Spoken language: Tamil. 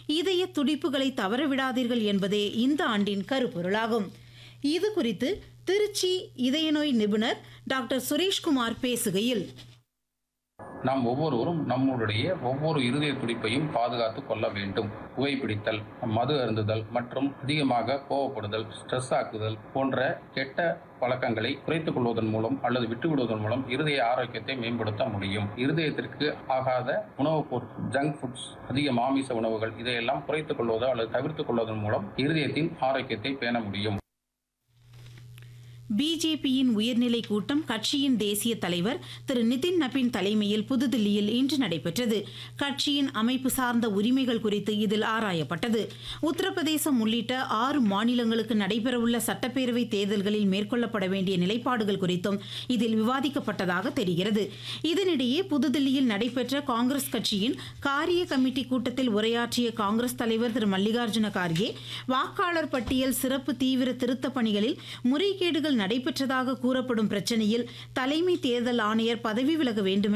இதய துடிப்புகளை தவறவிடாதீர்கள் என்பதே இந்த ஆண்டின் கருப்பொருளாகும் இது குறித்து திருச்சி இதய நோய் நிபுணர் டாக்டர் சுரேஷ்குமார் பேசுகையில் நாம் ஒவ்வொருவரும் நம்முடைய ஒவ்வொரு இருதய துடிப்பையும் பாதுகாத்து கொள்ள வேண்டும் புகைப்பிடித்தல் மது அருந்துதல் மற்றும் அதிகமாக கோவப்படுதல் ஸ்ட்ரெஸ் ஆக்குதல் போன்ற கெட்ட பழக்கங்களை குறைத்துக் கொள்வதன் மூலம் அல்லது விட்டுவிடுவதன் மூலம் இருதய ஆரோக்கியத்தை மேம்படுத்த முடியும் இருதயத்திற்கு ஆகாத உணவுப் பொருட்கள் ஜங்க் ஃபுட்ஸ் அதிக மாமிச உணவுகள் இதையெல்லாம் குறைத்துக் கொள்வதோ அல்லது தவிர்த்துக் கொள்வதன் மூலம் இருதயத்தின் ஆரோக்கியத்தை பேண முடியும் பிஜேபியின் உயர்நிலை கூட்டம் கட்சியின் தேசிய தலைவர் திரு நிதின் நபின் தலைமையில் புதுதில்லியில் இன்று நடைபெற்றது கட்சியின் அமைப்பு சார்ந்த உரிமைகள் குறித்து இதில் ஆராயப்பட்டது உத்தரப்பிரதேசம் உள்ளிட்ட ஆறு மாநிலங்களுக்கு நடைபெறவுள்ள சட்டப்பேரவை தேர்தல்களில் மேற்கொள்ளப்பட வேண்டிய நிலைப்பாடுகள் குறித்தும் இதில் விவாதிக்கப்பட்டதாக தெரிகிறது இதனிடையே புதுதில்லியில் நடைபெற்ற காங்கிரஸ் கட்சியின் காரிய கமிட்டி கூட்டத்தில் உரையாற்றிய காங்கிரஸ் தலைவர் திரு மல்லிகார்ஜுன கார்கே வாக்காளர் பட்டியல் சிறப்பு தீவிர திருத்தப் பணிகளில் முறைகேடுகள் நடைபெற்றதாக கூறப்படும் பிரச்சனையில் தலைமை தேர்தல் ஆணையர் பதவி விலக வேண்டும்